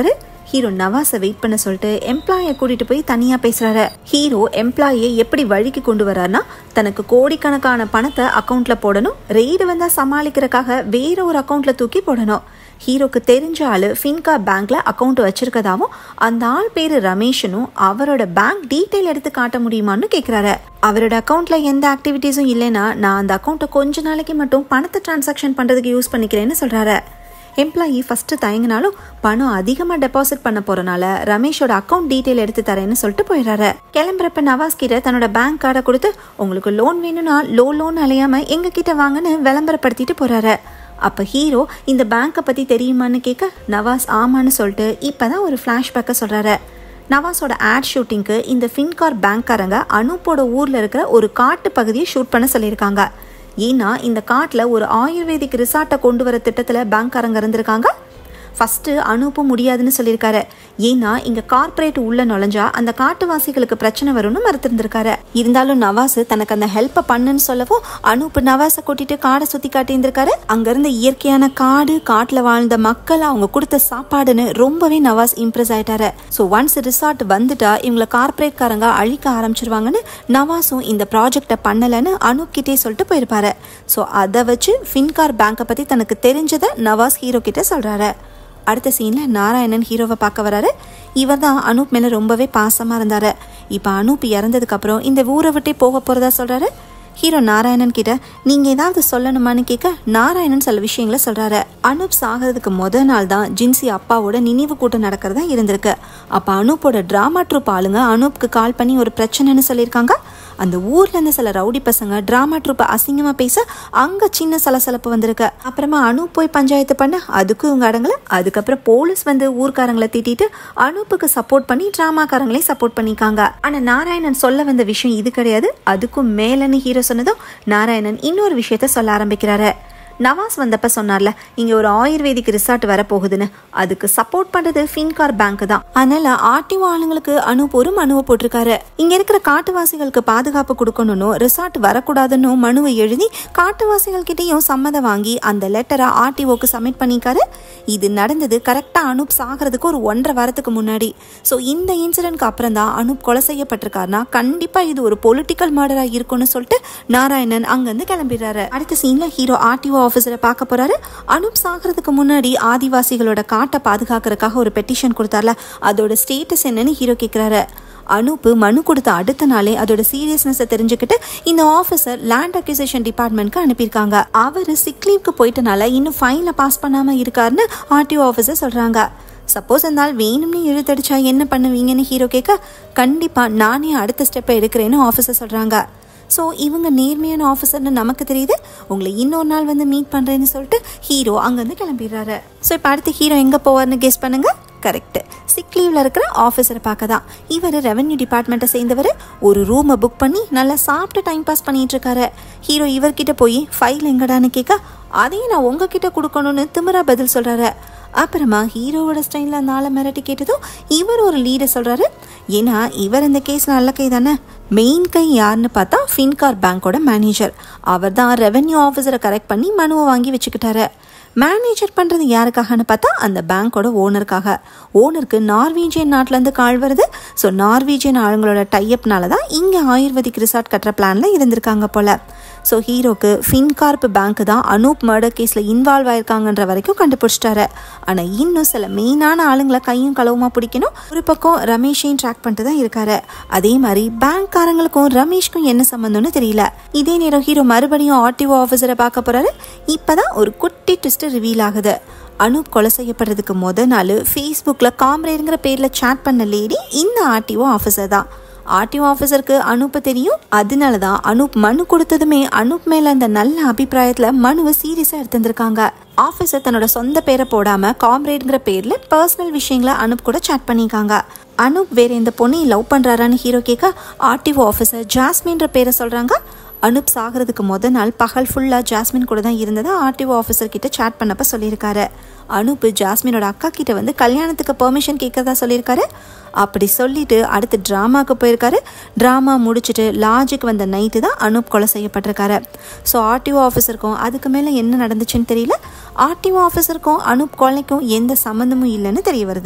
ஹீரோ நவாஸை வெயிட் பண்ண சொல்லிட்டு எம்ப்ளாயை கூட்டிட்டு போய் தனியா பேசுறாரு ஹீரோ எம்ப்ளாயை எப்படி வழிக்கு கொண்டு வராருன்னா தனக்கு கோடிக்கணக்கான பணத்தை அக்கௌண்ட்ல போடணும் ரெய்டு வந்தா சமாளிக்கிறதுக்காக வேற ஒரு அக்கௌண்ட்ல தூக்கி போடணும் ஹீரோக்கு தெரிஞ்ச ஆளு ஃபின்கா பேங்க்ல அக்கௌண்ட் வச்சிருக்கதாவும் அந்த ஆள் பேரு ரமேஷனும் அவரோட பேங்க் டீட்டெயில் எடுத்து காட்ட முடியுமான்னு கேக்குறாரு அவரோட அக்கௌண்ட்ல எந்த ஆக்டிவிட்டீஸும் இல்லைன்னா நான் அந்த அக்கௌண்ட்டை கொஞ்ச நாளைக்கு மட்டும் பணத்தை டிரான்சாக்ஷன் பண்றதுக்கு யூஸ் பண்ணிக்கிறேன்னு சொல்றாரு எம்ப்ளாயி ஃபர்ஸ்ட் தயங்கினாலும் பணம் அதிகமாக டெபாசிட் பண்ண போறனால ரமேஷோட அக்கௌண்ட் டீட்டெயில் எடுத்து தரேன்னு சொல்லிட்டு போயிடுறாரு கிளம்புறப்ப நவாஸ் கிட்ட தன்னோட பேங்க் கார்டை கொடுத்து உங்களுக்கு லோன் வேணும்னா லோ லோன் அலையாம எங்க கிட்ட வாங்கன்னு விளம்பரப்படுத்திட்டு போறாரு அப்போ ஹீரோ இந்த பேங்க்கை பற்றி தெரியுமான்னு கேட்க நவாஸ் ஆமான்னு சொல்லிட்டு இப்போ தான் ஒரு ஃப்ளாஷ்பேக்கை சொல்கிறாரு நவாஸோட ஆட் ஷூட்டிங்க்கு இந்த ஃபின்கார் பேங்க்காரங்க அனூப்போட ஊரில் இருக்கிற ஒரு காட்டு பகுதியை ஷூட் பண்ண சொல்லியிருக்காங்க ஏன்னா இந்த காட்டில் ஒரு ஆயுர்வேதிக் ரிசார்ட்டை கொண்டு வர திட்டத்தில் பேங்க்காரங்க இருந்திருக்காங்க ஃபஸ்ட்டு அனுப்ப முடியாதுன்னு சொல்லியிருக்காரு ஏன்னா இங்கே கார்ப்பரேட் உள்ள நுழைஞ்சா அந்த காட்டுவாசிகளுக்கு பிரச்சனை வரும்னு மறுத்திருந்திருக்காரு இருந்தாலும் நவாஸ் தனக்கு அந்த ஹெல்ப்பை பண்ணுன்னு சொல்லவும் அனூப் நவாஸை கூட்டிட்டு காடை சுற்றி காட்டியிருந்திருக்காரு அங்கேருந்த இயற்கையான காடு காட்டில் வாழ்ந்த மக்கள் அவங்க கொடுத்த சாப்பாடுன்னு ரொம்பவே நவாஸ் இம்ப்ரெஸ் ஆயிட்டாரு ஸோ ஒன்ஸ் ரிசார்ட் வந்துட்டா இவங்களை கார்ப்பரேட்காரங்க அழிக்க ஆரம்பிச்சிருவாங்கன்னு நவாஸும் இந்த ப்ராஜெக்டை பண்ணலைன்னு அனூப் கிட்டே சொல்லிட்டு போயிருப்பாரு ஸோ அதை வச்சு ஃபின்கார் பேங்கை பற்றி தனக்கு தெரிஞ்சதை நவாஸ் ஹீரோ கிட்ட சொல்கிறாரு அடுத்த சீனில் நாராயணன் ஹீரோவை பார்க்க வராரு இவர் தான் அனூப் மேலே ரொம்பவே பாசமாக இருந்தார் இப்போ அனூப் இறந்ததுக்கப்புறம் இந்த ஊரை விட்டே போக போகிறதா சொல்கிறாரு ஹீரோ நாராயணன் கிட்ட நீங்கள் ஏதாவது சொல்லணுமான்னு கேட்க நாராயணன் சில விஷயங்களை சொல்கிறாரு அனூப் சாகிறதுக்கு முத நாள் தான் ஜின்சி அப்பாவோட நினைவு கூட்டம் நடக்கிறதா இருந்திருக்கு அப்போ அனூப்போட ட்ராமா ட்ரூப் ஆளுங்க அனூப்க்கு கால் பண்ணி ஒரு பிரச்சனைன்னு சொல்லியிருக்காங்க அந்த ஊர்ல இருந்து சில ரவுடி பசங்க டிராமா ட்ரூப்பை அசிங்கமா பேச அங்க சின்ன சலசலப்பு வந்திருக்கு அப்புறமா அனு போய் பஞ்சாயத்து பண்ண அதுக்கும் இவங்க அடங்கல அதுக்கப்புறம் போலீஸ் வந்து ஊர்க்காரங்களை திட்டிட்டு அனூப்புக்கு சப்போர்ட் பண்ணி டிராமாக்காரங்களையும் சப்போர்ட் பண்ணிக்காங்க ஆனா நாராயணன் சொல்ல வந்த விஷயம் இது கிடையாது அதுக்கும் மேலன்னு ஹீரோ சொன்னதும் நாராயணன் இன்னொரு விஷயத்த சொல்ல ஆரம்பிக்கிறாரு நவாஸ் வந்தப்ப சொன்னார்ல இங்க ஒரு ஆயுர்வேதிக் ரிசார்ட் வரப்போகுதுன்னு அதுக்கு சப்போர்ட் பண்றது ஃபின்கார் பேங்க் தான் அதனால ஆர்டிஓ ஆளுங்களுக்கு அனுப் ஒரு மனுவை போட்டிருக்காரு இங்க இருக்கிற காட்டுவாசிகளுக்கு பாதுகாப்பு கொடுக்கணும்னு ரிசார்ட் வரக்கூடாதுன்னு மனுவை எழுதி காட்டுவாசிகள் கிட்டயும் சம்மதம் வாங்கி அந்த லெட்டரை ஆர்டிஓக்கு சப்மிட் பண்ணிக்காரு இது நடந்தது கரெக்டா அனுப் சாகிறதுக்கு ஒரு ஒன்றரை வாரத்துக்கு முன்னாடி ஸோ இந்த இன்சிடென்ட்க்கு அப்புறம் தான் அனுப் கொலை செய்யப்பட்டிருக்காருனா கண்டிப்பா இது ஒரு பொலிட்டிக்கல் மர்டரா இருக்கும்னு சொல்லிட்டு நாராயணன் அங்கிருந்து கிளம்பிடுறாரு அடுத்த சீன்ல ஹீரோ ஆர்டிஓ ஆஃபீஸரை பார்க்க போறாரு அனுப் சாகிறதுக்கு முன்னாடி ஆதிவாசிகளோட காட்டை பாதுகாக்கிறதுக்காக ஒரு பெட்டிஷன் கொடுத்தார்ல அதோட ஸ்டேட்டஸ் என்னன்னு ஹீரோ கேட்குறாரு அனுப்பு மனு கொடுத்த அடுத்த நாளே அதோட சீரியஸ்னஸை தெரிஞ்சுக்கிட்டு இந்த ஆஃபீஸர் லேண்ட் அக்யூசேஷன் டிபார்ட்மெண்ட்க்கு அனுப்பியிருக்காங்க அவர் சிக் லீவ்க்கு போயிட்டனால இன்னும் ஃபைனை பாஸ் பண்ணாம இருக்காருன்னு ஆர்டிஓ ஆஃபீஸர் சொல்றாங்க சப்போஸ் அந்த ஆள் வேணும்னு இழுத்தடிச்சா என்ன பண்ணுவீங்கன்னு ஹீரோ கேட்க கண்டிப்பா நானே அடுத்த ஸ்டெப்பை எடுக்கிறேன்னு ஆஃபீஸர் சொல்றாங்க ஸோ இவங்க நேர்மையான ஆஃபீஸர்னு நமக்கு தெரியுது உங்களை இன்னொரு நாள் வந்து மீட் பண்ணுறேன்னு சொல்லிட்டு ஹீரோ அங்கேருந்து கிளம்பிடுறாரு ஸோ இப்போ அடுத்து ஹீரோ எங்கே போவார்னு கெஸ் பண்ணுங்க கரெக்ட் சிக் லீவ்ல இருக்கிற ஆஃபீஸரை பார்க்க தான் இவர் ரெவென்யூ டிபார்ட்மெண்ட்டை சேர்ந்தவர் ஒரு ரூமை புக் பண்ணி நல்லா சாப்பிட்டு டைம் பாஸ் பண்ணிட்டு இருக்காரு ஹீரோ இவர்கிட்ட போய் ஃபைல் எங்கடான்னு கேட்க அதையும் நான் உங்ககிட்ட கொடுக்கணும்னு திமிரா பதில் சொல்றாரு அப்புறமா ஹீரோவோட ஸ்டைலில் அந்த ஆளை மிரட்டி கேட்டதும் இவர் ஒரு லீடர் சொல்றாரு ஏன்னா இவர் இந்த கேஸ் நல்ல கை தானே மெயின் கை யாருன்னு பார்த்தா ஃபின்கார் பேங்கோட மேனேஜர் அவர் தான் ரெவென்யூ ஆஃபீஸரை கரெக்ட் பண்ணி மனுவை வாங்கி வச்சுக்கிட்டாரு மேனேஜர் பண்ணுறது யாருக்காகன்னு பார்த்தா அந்த பேங்க்கோட ஓனருக்காக ஓனருக்கு நார்வீஜியன் நாட்டிலேருந்து கால் வருது ஸோ நார்வீஜியன் ஆளுங்களோட டைஅப்னால தான் இங்கே ஆயுர்வேதிக் ரிசார்ட் கட்டுற பிளானில் இருந்திருக்காங்க போல ஸோ ஹீரோக்கு ஃபின்கார்ப் பேங்க் தான் அனூப் மர்டர் கேஸில் இன்வால்வ் ஆயிருக்காங்கன்ற வரைக்கும் கண்டுபிடிச்சிட்டாரு ஆனால் இன்னும் சில மெயினான ஆளுங்களை கையும் களவுமா பிடிக்கணும் ஒரு பக்கம் ரமேஷையும் ட்ராக் பண்ணிட்டு தான் இருக்காரு அதே மாதிரி பேங்க்காரங்களுக்கும் ரமேஷ்க்கும் என்ன சம்மந்தம்னு தெரியல இதே நேரம் ஹீரோ மறுபடியும் ஆர்டிஓ ஆஃபீஸரை பார்க்க போறாரு இப்பதான் ஒரு குட்டி ட்விஸ்ட் ரிவீல் ஆகுது அனூப் கொலை செய்யப்படுறதுக்கு முத நாள் ஃபேஸ்புக்கில் காம்ரேடுங்கிற பேரில் சேட் பண்ண லேடி இந்த ஆர்டிஓ ஆஃபீஸர் தான் ஆர்டிஓ ஆஃபீஸருக்கு அனூப்பை தெரியும் அதனால தான் அனூப் மனு கொடுத்ததுமே அனூப் மேல அந்த நல்ல அபிப்பிராயத்தில் மனுவை சீரியஸாக எடுத்திருந்திருக்காங்க ஆஃபீஸர் தன்னோட சொந்த பேரை போடாம காம்ரேட்ங்கிற பேர்ல பர்சனல் விஷயங்களை அனூப் கூட சேட் பண்ணியிருக்காங்க அனூப் வேற இந்த பொண்ணையும் லவ் பண்றாரான்னு ஹீரோ கேட்க ஆர்டிஓ ஆஃபீஸர் ஜாஸ்மின்ற பேரை சொல்றாங்க அனுப் சாகிறதுக்கு முத நாள் பகல் ஃபுல்லாக ஜாஸ்மின் கூட தான் இருந்ததை ஆர்டிஓ ஆஃபீஸர் கிட்ட சேட் பண்ணப்ப சொல்லியிருக்காரு அனுப் ஜாஸ்மினோட அக்கா கிட்ட வந்து கல்யாணத்துக்கு பெர்மிஷன் கேட்கறதா சொல்லியிருக்காரு அப்படி சொல்லிட்டு அடுத்து ட்ராமாவுக்கு போயிருக்காரு ட்ராமா முடிச்சுட்டு லாஜுக்கு வந்த நைட்டு தான் அனுப் கொலை செய்யப்பட்டிருக்காரு ஸோ ஆர்டிஓ ஆஃபீஸருக்கும் அதுக்கு மேலே என்ன நடந்துச்சுன்னு தெரியல ஆர்டிஓ ஆஃபீஸருக்கும் அனுப் கொலைக்கும் எந்த சம்மந்தமும் இல்லைன்னு தெரிய வருது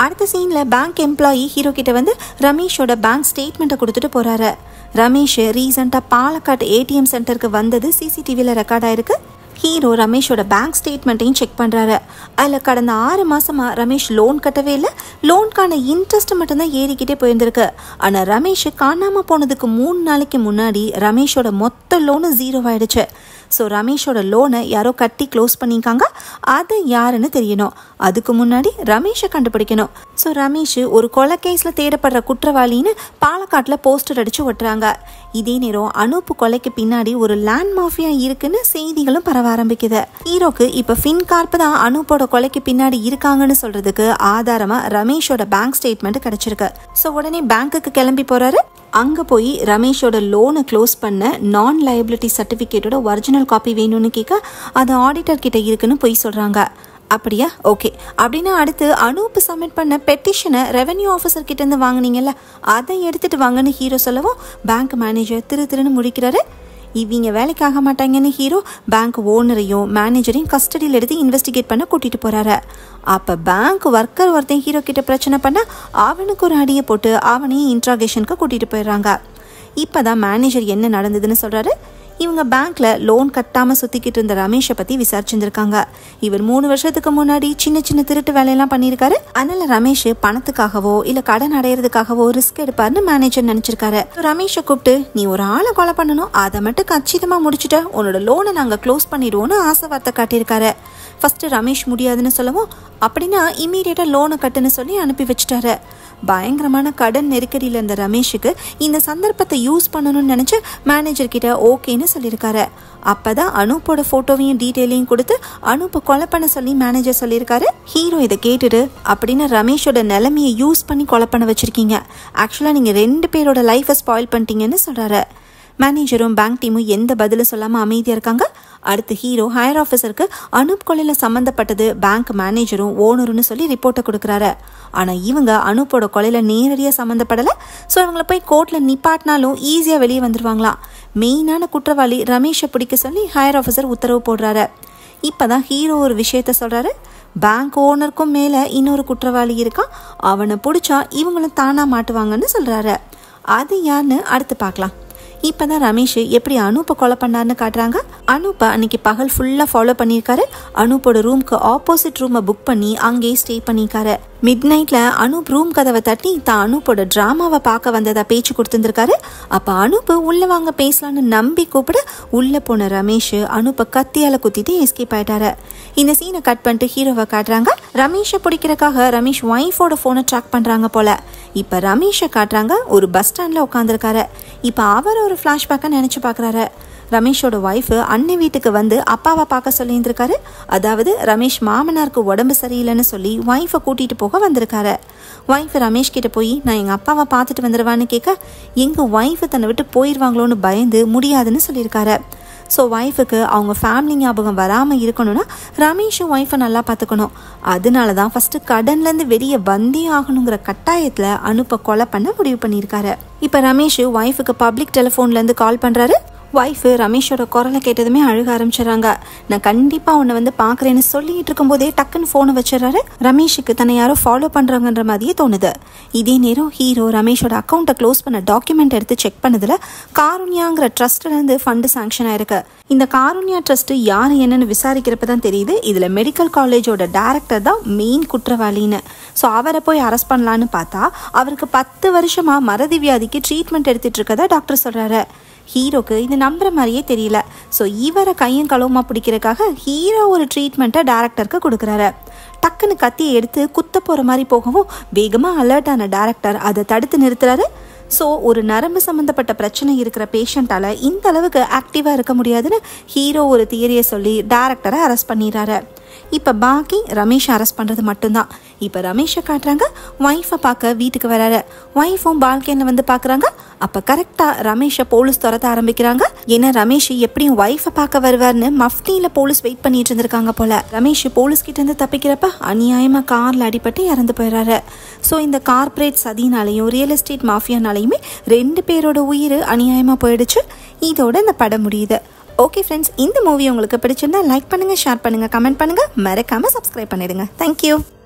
அடுத்த சீனில் பேங்க் எம்ப்ளாயி ஹீரோ கிட்ட வந்து ரமேஷோட பேங்க் ஸ்டேட்மெண்ட்டை கொடுத்துட்டு போகிறாரு ரமேஷ் ரீசெண்டாக பாலக்காடு ஏடிஎம் சென்டருக்கு வந்தது சிசிடிவியில் ரெக்கார்ட் ஆயிருக்கு ஹீரோ ரமேஷோட பேங்க் ஸ்டேட்மெண்ட்டையும் செக் பண்ணுறாரு அதில் கடந்த ஆறு மாசமாக ரமேஷ் லோன் கட்டவே இல்லை லோனுக்கான இன்ட்ரெஸ்ட் மட்டும்தான் ஏறிக்கிட்டே போயிருந்திருக்கு ஆனால் ரமேஷ் காணாமல் போனதுக்கு மூணு நாளைக்கு முன்னாடி ரமேஷோட மொத்த லோனு ஜீரோ ஆயிடுச்சு ஸோ ரமேஷோட லோனை யாரோ கட்டி க்ளோஸ் பண்ணியிருக்காங்க அது யாருன்னு தெரியணும் அதுக்கு முன்னாடி ரமேஷை கண்டுபிடிக்கணும் ஸோ ரமேஷ் ஒரு கொலை கேஸில் தேடப்படுற குற்றவாளின்னு பாலக்காட்டில் போஸ்டர் அடித்து ஒட்டுறாங்க இதே நேரம் அனூப் கொலைக்கு பின்னாடி ஒரு லேண்ட் மாஃபியா இருக்குன்னு செய்திகளும் பரவ ஆரம்பிக்குது ஹீரோக்கு இப்போ ஃபின் கார்ப்பு தான் அனூப்போட கொலைக்கு பின்னாடி இருக்காங்கன்னு சொல்றதுக்கு ஆதாரமாக ரமேஷோட பேங்க் ஸ்டேட்மெண்ட் கிடைச்சிருக்கு ஸோ உடனே பேங்க்குக்கு கிளம்பி போறாரு அங்கே போய் ரமேஷோட லோனை க்ளோஸ் பண்ண நான் லைபிலிட்டி சர்டிஃபிகேட்டோட ஒரிஜினல் காப்பி வேணும்னு கேட்க அது ஆடிட்டர் கிட்ட இருக்குன்னு போய் சொல்கிறாங்க அப்படியா ஓகே அப்படின்னா அடுத்து அனூப் சப்மிட் பண்ண பெட்டிஷனை ரெவென்யூ ஆஃபீஸர் கிட்டேருந்து வாங்குனீங்கல்ல அதை எடுத்துட்டு வாங்கன்னு ஹீரோ சொல்லவும் பேங்க் மேனேஜர் திரு திருன்னு முடிக்கிறாரு இவங்க வேலைக்கு ஆக மாட்டாங்கன்னு ஹீரோ பேங்க் ஓனரையும் மேனேஜரையும் கஸ்டடியில் எடுத்து இன்வெஸ்டிகேட் பண்ண கூட்டிட்டு போறாரு அப்போ பேங்க் ஒர்க்கர் ஒருத்தன் ஹீரோ கிட்ட பிரச்சனை பண்ண அவனுக்கு ஒரு அடியை போட்டு அவனையும் இன்ட்ராகேஷனுக்கு கூட்டிட்டு போயிடுறாங்க இப்போதான் மேனேஜர் என்ன நடந்ததுன்னு சொல்றாரு இவங்க பேங்க்ல லோன் கட்டாம சுத்திக்கிட்டு இருந்த ரமேஷை பத்தி விசாரிச்சிருந்திருக்காங்க இவர் மூணு வருஷத்துக்கு முன்னாடி சின்ன சின்ன திருட்டு வேலையெல்லாம் பண்ணியிருக்காரு அதனால ரமேஷ் பணத்துக்காகவோ இல்ல கடன் அடையிறதுக்காகவோ ரிஸ்க் எடுப்பாருன்னு மேனேஜர் நினைச்சிருக்காரு ரமேஷை கூப்பிட்டு நீ ஒரு ஆளை கொலை பண்ணணும் அதை மட்டும் கச்சிதமா முடிச்சுட்ட உன்னோட லோனை நாங்க க்ளோஸ் பண்ணிடுவோம்னு ஆசை வார்த்தை காட்டியிருக்காரு ஃபர்ஸ்ட் ரமேஷ் முடியாதுன்னு சொல்லவும் அப்படின்னா இம்மீடியட்டா லோனை கட்டுன்னு சொல்லி அனுப்பி வச்சுட்டாரு பயங்கரமான கடன் நெருக்கடியில் இருந்த ரமேஷுக்கு இந்த சந்தர்ப்பத்தை யூஸ் பண்ணணும்னு நினச்சி மேனேஜர் கிட்ட ஓகேன்னு சொல்லியிருக்காரு அப்பதான் அனூப்போட ஃபோட்டோவையும் டீட்டெயிலையும் கொடுத்து அனூப்பை கொலை பண்ண சொல்லி மேனேஜர் சொல்லியிருக்காரு ஹீரோ இதை கேட்டுட்டு அப்படின்னு ரமேஷோட நிலைமையை யூஸ் பண்ணி கொலை பண்ண வச்சிருக்கீங்க ஆக்சுவலாக நீங்கள் ரெண்டு பேரோட லைஃப்பை ஸ்பாயில் பண்ணிட்டீங்கன்னு சொல்கிறாரு மேனேஜரும் பேங்க் டீமும் எந்த பதிலும் சொல்லாமல் அமைதியாக இருக்காங்க அடுத்து ஹீரோ ஹையர் ஆஃபீஸருக்கு அனூப் கொலையில் சம்மந்தப்பட்டது பேங்க் மேனேஜரும் ஓனருன்னு சொல்லி ரிப்போர்ட்டை கொடுக்குறாரு ஆனால் இவங்க அனூப்போட கொலையில் நேரடியாக சம்மந்தப்படலை ஸோ இவங்களை போய் கோர்ட்டில் நிப்பாட்டினாலும் ஈஸியாக வெளியே வந்துடுவாங்களாம் மெயினான குற்றவாளி ரமேஷை பிடிக்க சொல்லி ஹையர் ஆஃபீஸர் உத்தரவு போடுறாரு இப்போதான் ஹீரோ ஒரு விஷயத்த சொல்கிறாரு பேங்க் ஓனருக்கும் மேலே இன்னொரு குற்றவாளி இருக்கான் அவனை பிடிச்சா இவங்களும் தானாக மாட்டுவாங்கன்னு சொல்கிறாரு அது யாருன்னு அடுத்து பார்க்கலாம் இப்பதான் ரமேஷ் எப்படி அனூப்பை கொலை பண்ணாருன்னு காட்டுறாங்க அனூப்பை அன்னைக்கு பகல் ஃபுல்லாக ஃபாலோ பண்ணியிருக்காரு அனூப்போட ரூம்க்கு ஆப்போசிட் ரூமை புக் பண்ணி அங்கேயே ஸ்டே பண்ணியிருக்காரு மிட் நைட்டில் அனூப் ரூம் கதவை தட்டி தான் அனூப்போட ட்ராமாவை பார்க்க வந்ததா பேச்சு கொடுத்துருந்துருக்காரு அப்போ அனூப் உள்ளே வாங்க பேசலான்னு நம்பி கூப்பிட உள்ளே போன ரமேஷ் அனூப்பை கத்தியால் குத்திட்டு எஸ்கேப் ஆயிட்டாரு இந்த சீனை கட் பண்ணிட்டு ஹீரோவை காட்டுறாங்க ரமேஷை பிடிக்கிறக்காக ரமேஷ் ஒய்ஃபோட ஃபோனை ட்ராக் பண்ணுறாங்க போல இப்போ ரமேஷை காட்டுறாங்க ஒரு பஸ் ஸ்டாண்டில் உட்காந்துருக்காரு இப்போ அவர் ஒரு ஃப்ளாஷ்பேக்காக நினச்சி பார்க்குறாரு ரமேஷோட ஒய்ஃபு அண்ணன் வீட்டுக்கு வந்து அப்பாவை பார்க்க சொல்லியிருந்திருக்காரு அதாவது ரமேஷ் மாமனாருக்கு உடம்பு சரியில்லைன்னு சொல்லி ஒய்ஃபை கூட்டிகிட்டு போக வந்திருக்காரு ஒய்ஃப் ரமேஷ் கிட்ட போய் நான் எங்கள் அப்பாவை பார்த்துட்டு வந்துடுவான்னு கேட்க எங்கள் ஒய்ஃபு தன்னை விட்டு போயிடுவாங்களோன்னு பயந்து முடியாதுன்னு சொல்லியிருக்காரு ஸோ ஒய்ஃபுக்கு அவங்க ஃபேமிலி ஞாபகம் வராமல் இருக்கணும்னா ரமேஷும் ஒய்ஃபை நல்லா பார்த்துக்கணும் அதனால தான் ஃபஸ்ட்டு கடன்லேருந்து வெளியே வந்தே ஆகணுங்கிற கட்டாயத்தில் அனுப்ப கொலை பண்ண முடிவு பண்ணியிருக்காரு இப்போ ரமேஷ் ஒய்ஃபுக்கு பப்ளிக் டெலிஃபோன்லேருந்து கால் பண்ணுறாரு ஒய்ஃபு ரமேஷோட குரலை கேட்டதுமே அழுக ஆரம்பிச்சிடுறாங்க நான் கண்டிப்பாக உன்னை வந்து பார்க்குறேன்னு சொல்லிட்டு இருக்கும்போதே டக்குன்னு ஃபோனை வச்சிடறாரு ரமேஷுக்கு தன்னை யாரோ ஃபாலோ பண்ணுறாங்கன்ற மாதிரியே தோணுது இதே நேரம் ஹீரோ ரமேஷோட அக்கௌண்ட்டை க்ளோஸ் பண்ண டாக்குமெண்ட் எடுத்து செக் பண்ணதில் காருண்யாங்கிற ட்ரஸ்ட்லேருந்து ஃபண்டு சாங்ஷன் ஆயிருக்கு இந்த காருண்யா ட்ரஸ்ட் யார் என்னன்னு விசாரிக்கிறப்ப தான் தெரியுது இதில் மெடிக்கல் காலேஜோட டேரக்டர் தான் மெயின் குற்றவாளின்னு ஸோ அவரை போய் அரெஸ்ட் பண்ணலான்னு பார்த்தா அவருக்கு பத்து வருஷமாக மறதி வியாதிக்கு ட்ரீட்மெண்ட் எடுத்துட்டு இருக்கதா டாக்டர் சொல்கிறாரு ஹீரோக்கு இது நம்புற மாதிரியே தெரியல ஸோ இவரை கையும் களவுமா பிடிக்கிறதுக்காக ஹீரோ ஒரு ட்ரீட்மெண்ட்டை டேரக்டருக்கு கொடுக்குறாரு டக்குன்னு கத்தியை எடுத்து குத்த போகிற மாதிரி போகவும் வேகமாக அலர்ட் ஆன டேரக்டர் அதை தடுத்து நிறுத்துறாரு ஸோ ஒரு நரம்பு சம்மந்தப்பட்ட பிரச்சனை இருக்கிற பேஷண்ட்டால் இந்த அளவுக்கு ஆக்டிவாக இருக்க முடியாதுன்னு ஹீரோ ஒரு தியரியை சொல்லி டேரக்டரை அரெஸ்ட் பண்ணிடுறாரு இப்போ பாக்கி ரமேஷ் அரெஸ்ட் பண்ணுறது மட்டும்தான் இப்போ ரமேஷை காட்டுறாங்க ஒய்ஃபை பார்க்க வீட்டுக்கு வராரு ஒய்ஃபும் பால்கனில் வந்து பார்க்குறாங்க அப்போ கரெக்டாக ரமேஷை போலீஸ் துரத்த ஆரம்பிக்கிறாங்க ஏன்னா ரமேஷ் எப்படியும் ஒய்ஃபை பார்க்க வருவார்னு மஃப்டியில் போலீஸ் வெயிட் பண்ணிட்டு இருந்திருக்காங்க போல ரமேஷ் போலீஸ் கிட்ட இருந்து தப்பிக்கிறப்ப அநியாயமாக காரில் அடிபட்டு இறந்து போயிடுறாரு ஸோ இந்த கார்ப்பரேட் சதினாலையும் ரியல் எஸ்டேட் மாஃபியானாலையுமே ரெண்டு பேரோட உயிர் அநியாயமாக போயிடுச்சு இதோட இந்த படம் முடியுது ஓகே ஃப்ரெண்ட்ஸ் இந்த மூவி உங்களுக்கு பிடிச்சிருந்தா லைக் பண்ணுங்கள் ஷேர் பண்ணுங்கள் கமெண்ட் பண்ணுங்கள் மறக்காமல் சப்ஸ்கிரைப் பண்ணிடுங்க தேங்க்யூ